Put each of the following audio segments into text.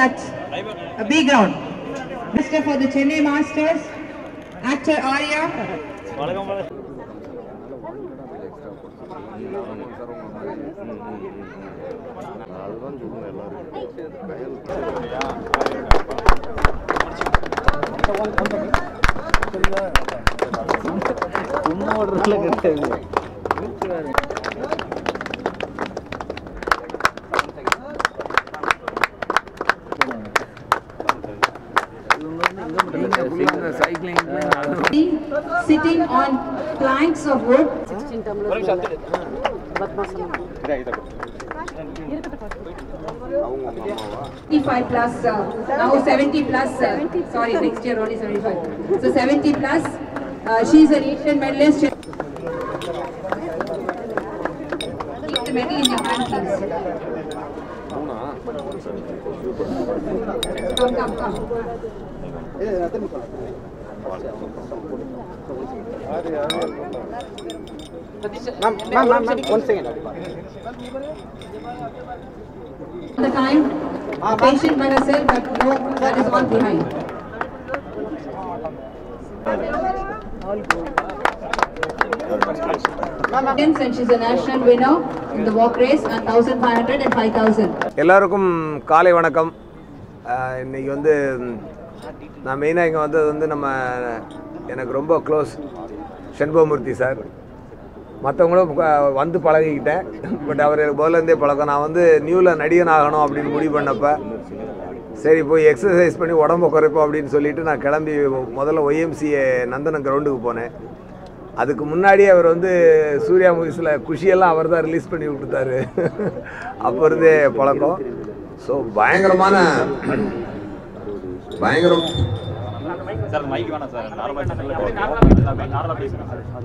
that a big round. Mr. for the Chennai Masters, actor Arya. சும்மா ஓடுறதுல கிடையாது Sitting on planks of wood. 55 plus, uh, now 70 plus, uh, sorry, next year only 75. So 70 plus, uh, she's an Asian medalist. Keep the medal in your hand, please. Come, come, come. The time, patient by herself, but no, that is all behind. And she's a national winner in the walk race and 1500 and 5000. எல்லாருக்கும் காலை வணக்கம் அஹ் இன்னைக்கு வந்து ம், நான் மெயினாக இங்கே வந்தது வந்து நம்ம எனக்கு ரொம்ப க்ளோஸ் செண்பகமூர்த்தி சார் மற்றவங்களும் க- வந்து பழகிக்கிட்டேன் பட் அவர் எனக்கு முதல்லேருந்தே பழக்கம் நான் வந்து நியூவில் நடிகன் ஆகணும் அப்படின்னு முடிவு பண்ணப்ப சரி போய் எக்ஸசைஸ் பண்ணி உடம்ப குறைப்போம் அப்படின்னு சொல்லிட்டு நான் கிளம்பி முதல்ல ஒய்எம்சிஏ நந்தனம் கிரவுண்டுக்கு போனேன் அதுக்கு முன்னாடியே அவர் வந்து சூர்யா மூவிஸில் குஷியெல்லாம் அவர் தான் ரிலீஸ் பண்ணி விட்டுட்டாரு அப்போ இருந்தே பழக்கம் ஸோ பயங்கரமான பயங்கரம் சார் மைக் வேணாம் சார் நார்மலாக நார்மலாக பேசுகிறேன்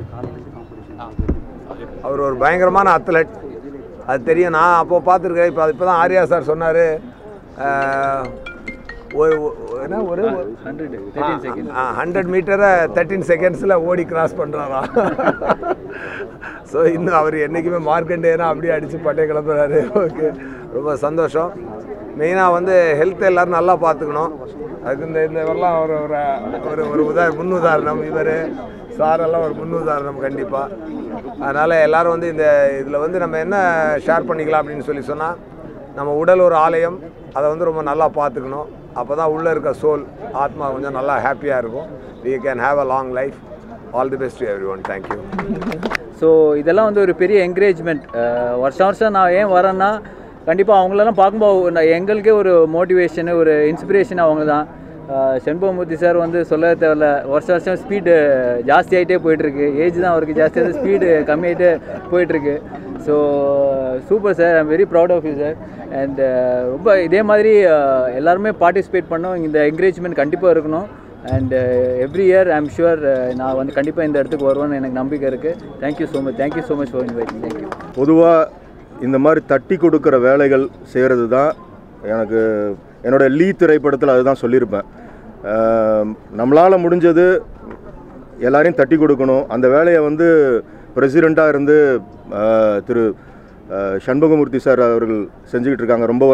அவர் ஒரு பயங்கரமான அத்லட் அது தெரியும் நான் அப்போ பார்த்துருக்கேன் இப்போ இப்போ தான் ஆர்யா சார் சொன்னார் ஒரு ஒரு- என்ன ஒரு ஹண்ட்ரட் தேர்ட்டின் செகண்ட் ஹண்ட்ரட் மீட்டரை தேர்ட்டின் செகண்ட்ஸில் ஓடி கிராஸ் பண்ணுறாரா ஸோ இன்னும் அவர் என்றைக்குமே மார்க்கண்டேனா அப்படியே அடித்து பட்டே கிளம்புறாரு ஓகே ரொம்ப சந்தோஷம் மெயினாக வந்து ஹெல்த் எல்லோரும் நல்லா பார்த்துக்கணும் அதுக்கு இந்த இந்த இவரெல்லாம் ஒரு ஒரு ஒரு ஒரு உதா முன் உதாரணம் இவர் சாரெல்லாம் ஒரு முன் உதாரணம் கண்டிப்பாக அதனால் எல்லாரும் வந்து இந்த இதில் வந்து நம்ம என்ன ஷேர் பண்ணிக்கலாம் அப்படின்னு சொல்லி சொன்னால் நம்ம உடல் ஒரு ஆலயம் அதை வந்து ரொம்ப நல்லா பார்த்துக்கணும் அப்போ தான் உள்ளே இருக்க சோல் ஆத்மா கொஞ்சம் நல்லா ஹாப்பியாக இருக்கும் we can have a long life all the best to everyone thank you so இதெல்லாம் வந்து ஒரு பெரிய என்கரேஜ்மெண்ட் வருஷம் வருஷம் நான் ஏன் வரேன்னா கண்டிப்பாக அவங்களெல்லாம் பார்க்கும்போது நான் எங்களுக்கே ஒரு மோட்டிவேஷனு ஒரு இன்ஸ்பிரேஷன் அவங்க தான் செண்பகமூர்த்தி சார் வந்து சொல்ல தேவையில்ல வருஷம் வருஷம் ஸ்பீடு ஜாஸ்தி ஆகிட்டே போயிட்டுருக்கு ஏஜ் தான் அவருக்கு ஜாஸ்தியாக ஸ்பீடு கம்மியாகிட்டே போயிட்டுருக்கு so super sir I'm very proud of you sir and ரொம்ப இதே மாதிரி uh, எல்லாருமே பார்ட்டிசிபேட் பண்ணோம் இந்த என்கரேஜ்மெண்ட் கண்டிப்பாக இருக்கணும் and every year I'm sure நான் வந்து கண்டிப்பாக இந்த இடத்துக்கு வருவேன்னு எனக்கு நம்பிக்கை இருக்குது thank you so much thank you so much for inviting thank you பொதுவாக இந்த மாதிரி தட்டி கொடுக்குற வேலைகள் செய்கிறது தான் எனக்கு என்னோட லீ திரைப்படத்தில் அதுதான் சொல்லியிருப்பேன் நம்மளால் முடிஞ்சது எல்லாரையும் தட்டி கொடுக்கணும் அந்த வேலையை வந்து பிரசிடெண்ட்டாக இருந்து ஆஹ், திரு ஆஹ், சண்முகமூர்த்தி சார் அவர்கள் செஞ்சுக்கிட்டு இருக்காங்க ரொம்ப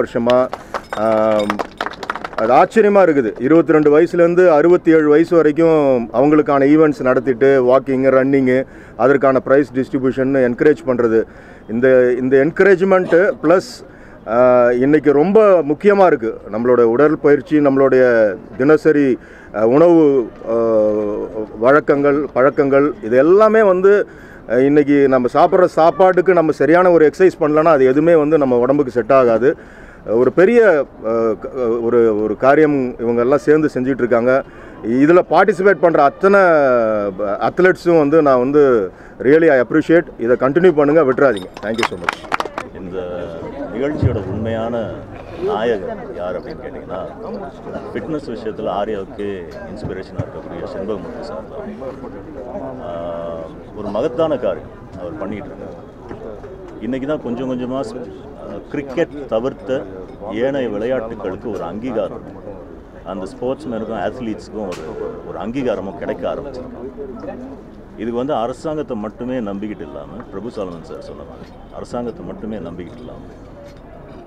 வருஷமாக அது ஆச்சரியமாக இருக்குது இருபத்தி ரெண்டு வயசுலேருந்து அறுபத்தி ஏழு வயசு வரைக்கும் அவங்களுக்கான ஈவெண்ட்ஸ் நடத்திட்டு வாக்கிங்கு ரன்னிங்கு அதற்கான ப்ரைஸ் டிஸ்ட்ரிபியூஷன் என்கரேஜ் பண்ணுறது இந்த இந்த என்கரேஜ்மெண்ட்டு ப்ளஸ் இன்னைக்கு ரொம்ப முக்கியமாக இருக்குது நம்மளோட உடற்பயிற்சி நம்மளுடைய தினசரி அஹ், உணவு அஹ், வழக்கங்கள் பழக்கங்கள் இது எல்லாமே வந்து அஹ், இன்னைக்கு நம்ம சாப்பிட்ற சாப்பாட்டுக்கு நம்ம சரியான ஒரு எக்ஸசைஸ் பண்ணலன்னா அது எதுவுமே வந்து நம்ம உடம்புக்கு செட் ஆகாது ஒரு பெரிய அஹ், க- ஒரு ஒரு காரியம் இவங்க எல்லாம் சேர்ந்து செஞ்சுட்டு இருக்காங்க இதில் பார்ட்டிசிபேட் பண்ணுற அத்தனை அத்லெட்ஸும் வந்து நான் வந்து ரியலி ஐ அப்ரிஷியேட் இதை கண்டினியூ பண்ணுங்கள் விட்டுறாதீங்க தேங்க்யூ ஸோ மச் இந்த நிகழ்ச்சியோட உண்மையான நாயகர் யார் அப்படின்னு கேட்டிங்கன்னா ஃபிட்னஸ் விஷயத்தில் ஆர்யாவுக்கு இன்ஸ்பிரேஷனாக இருக்கக்கூடிய செண்பகமூர்த்தி சார் தான் ஆஹ், ஒரு மகத்தான காரியம் அவர் பண்ணிகிட்டு இருக்காரு இன்றைக்கி தான் கொஞ்சம் கொஞ்சமாக கிரிக்கெட் தவிர்த்த ஏனைய விளையாட்டுகளுக்கு ஒரு அங்கீகாரம் அந்த ஸ்போர்ட்ஸ்மேனுக்கும் ஆத்லீட்ஸுக்கும் ஒரு ஒரு அங்கீகாரமும் கிடைக்க ஆரம்பிச்சிருக்கு இதுக்கு வந்து அரசாங்கத்தை மட்டுமே நம்பிக்கிட்டு இல்லாமல் பிரபு சாலமன் சார் சொன்ன மாதிரி அரசாங்கத்தை மட்டுமே நம்பிக்கிட்டு இல்லாமல்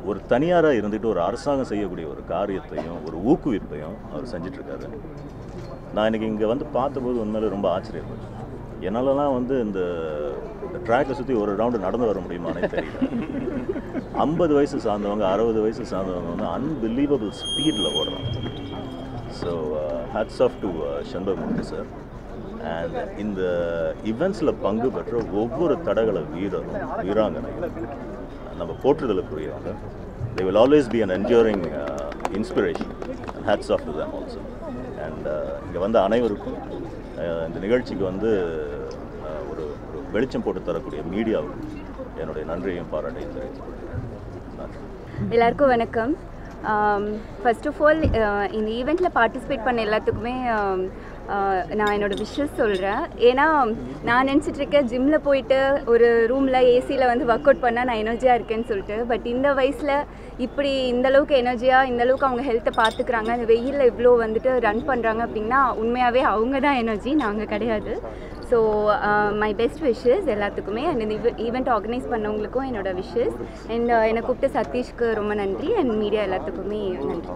ஒரு தனியாராக இருந்துட்டு ஒரு அரசாங்கம் செய்யக்கூடிய ஒரு காரியத்தையும் ஒரு ஊக்குவிப்பையும் அவர் செஞ்சிட்ருக்காரு நான் இன்னைக்கு இங்கே வந்து பார்த்தபோது உண்மையிலே ரொம்ப ஆச்சரியப்பட்டேன் என்னாலலாம் வந்து இந்த ட்ராக்கை சுற்றி ஒரு ரவுண்டு நடந்து வர முடியுமானே தெரியல ஐம்பது வயசு சார்ந்தவங்க அறுபது வயசு சார்ந்தவங்க வந்து அன்பிலீவபிள் ஸ்பீடில் ஓடுறாங்க so hats off to Shenbagamoorthy sir and இந்த இவெண்ட்ஸில் பங்கு பெற்ற ஒவ்வொரு தடகள வீரரும் வீராங்கனையும் நம்ம போற்றுதலுக்குரியவங்க they will always be an enduring inspiration and hats off to them also and இங்கே வந்த அனைவருக்கும் uh, இந்த நிகழ்ச்சிக்கு வந்து uh, ஒரு ஒரு வெளிச்சம் போட்டு தரக்கூடிய மீடியாவுக்கும் என்னுடைய நன்றியையும் பாராட்டையும் தெரிவித்துக் கொள்கிறேன் நன்றி எல்லாருக்கும் வணக்கம் ஃபர்ஸ்ட் ஆஃப் ஆல் இந்த ஈவெண்ட்டில் பார்ட்டிசிபேட் பண்ண எல்லாத்துக்குமே um, uh, நான் என்னோடய விஷஸ் சொல்கிறேன் ஏன்னா நான் நினச்சிட்டு இருக்கேன் ஜிம்மில் போயிட்டு ஒரு ரூமில் ஏசியில் வந்து ஒர்க் அவுட் பண்ணால் நான் எனர்ஜியாக இருக்கேன்னு சொல்லிட்டு பட் இந்த வயசில் இப்படி இந்த அளவுக்கு எனர்ஜியாக இந்த அளவுக்கு அவங்க ஹெல்த்தை பார்த்துக்கிறாங்க அந்த வெயிலில் இவ்வளோ வந்துட்டு ரன் பண்ணுறாங்க அப்படின்னா உண்மையாகவே அவங்க தான் எனர்ஜி நாங்கள் கிடையாது ஸோ மை பெஸ்ட் விஷஸ் எல்லாத்துக்குமே அண்ட் இந்த ஈவெண்ட் ஆர்கனைஸ் பண்ணவங்களுக்கும் என்னோட விஷஸ் அண்ட் என்னை கூப்பிட்டு சதீஷ்க்கு ரொம்ப நன்றி அண்ட் மீடியா எல்லாத்துக்குமே நன்றி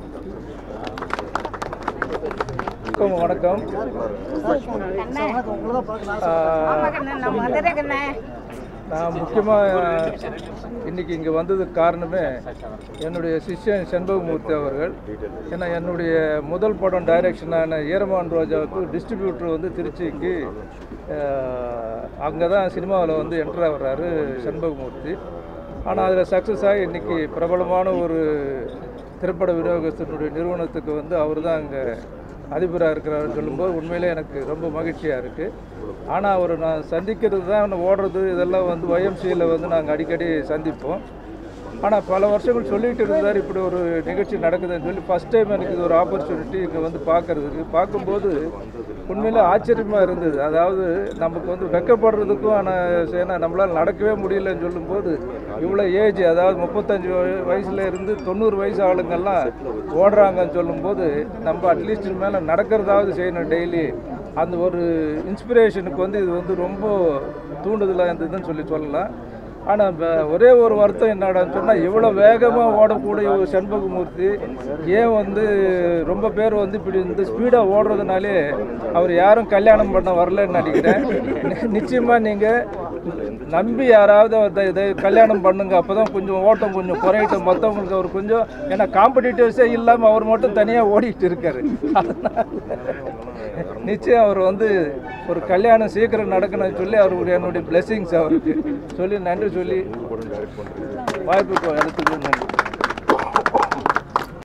வணக்கம் நான் முக்கியமாக இன்னைக்கு இங்கே வந்ததுக்கு காரணமே என்னுடைய சிஷ்யன் செண்பகமூர்த்தி அவர்கள் ஏன்னா என்னுடைய முதல் படம் டைரக்ஷனான ஈரமான் ரோஜாவுக்கு டிஸ்ட்ரிபியூட்டர் வந்து திருச்சிக்கு அங்கே தான் சினிமாவில் வந்து என்டர் ஆகுறாரு செண்பகமூர்த்தி ஆனால் அதில் சக்ஸஸ் ஆகி இன்றைக்கி பிரபலமான ஒரு திரைப்பட விநியோகத்தினுடைய நிறுவனத்துக்கு வந்து அவர் தான் அங்கே அதிபராக இருக்கிறாருன்னு சொல்லும்போது உண்மையிலே எனக்கு ரொம்ப மகிழ்ச்சியாக இருக்குது ஆனால் அவர் நான் சந்திக்கிறது தான் ஓடுறது இதெல்லாம் வந்து ஒய்எம்சியில் வந்து நாங்கள் அடிக்கடி சந்திப்போம் ஆனால் பல வருஷங்கள் சொல்லிட்டு இருந்தார் இப்படி ஒரு நிகழ்ச்சி நடக்குதுன்னு சொல்லி ஃபஸ்ட் டைம் எனக்கு இது ஒரு ஆப்பர்ச்சுனிட்டி இங்கே வந்து பார்க்கறதுக்கு பார்க்கும்போது உண்மையிலே ஆச்சரியமாக இருந்தது அதாவது நமக்கு வந்து வெக்கப்படுறதுக்கும் ஆனால் ஏன்னா நம்மளால் நடக்கவே முடியலன்னு சொல்லும்போது இவ்வளோ ஏஜ் அதாவது முப்பத்தஞ்சு வய- வயசுல இருந்து தொண்ணூறு வயசு ஆளுங்கெல்லாம் ஓடுறாங்கன்னு சொல்லும்போது நம்ம அட்லீஸ்ட் மேலே நடக்கிறதாவது செய்யணும் டெய்லி அந்த ஒரு இன்ஸ்பிரேஷனுக்கு வந்து இது வந்து ரொம்ப தூண்டுதலாக இருந்ததுன்னு சொல்லி சொல்லலாம் ஆனால் ஒரே ஒரு வருத்தம் என்னடான்னு சொன்னால் இவ்வளோ வேகமாக ஓடக்கூடிய ஒரு செண்பகமூர்த்தி ஏன் வந்து ரொம்ப பேர் வந்து இப்படி இந்த ஸ்பீடாக ஓடுறதுனாலே அவர் யாரும் கல்யாணம் பண்ண வரலன்னு நினைக்கிறேன் நிச்சயமாக நீங்கள் நம்பி யாராவது அதை இதை கல்யாணம் பண்ணுங்க அப்போ தான் கொஞ்சம் ஓட்டம் கொஞ்சம் குறையட்டும் மற்றவங்களுக்கு அவர் கொஞ்சம் ஏன்னா காம்படிட்டிவ்ஸே இல்லாமல் அவர் மட்டும் தனியாக ஓடிட்டு இருக்காரு அதனால நிச்சயம் அவர் வந்து ஒரு கல்யாணம் சீக்கிரம் நடக்கணும்னு சொல்லி அவருடைய என்னுடைய பிளெஸிங்ஸ் அவருக்கு சொல்லி நன்றி சொல்லி வாய்ப்பு எடுத்துக்கு நன்றி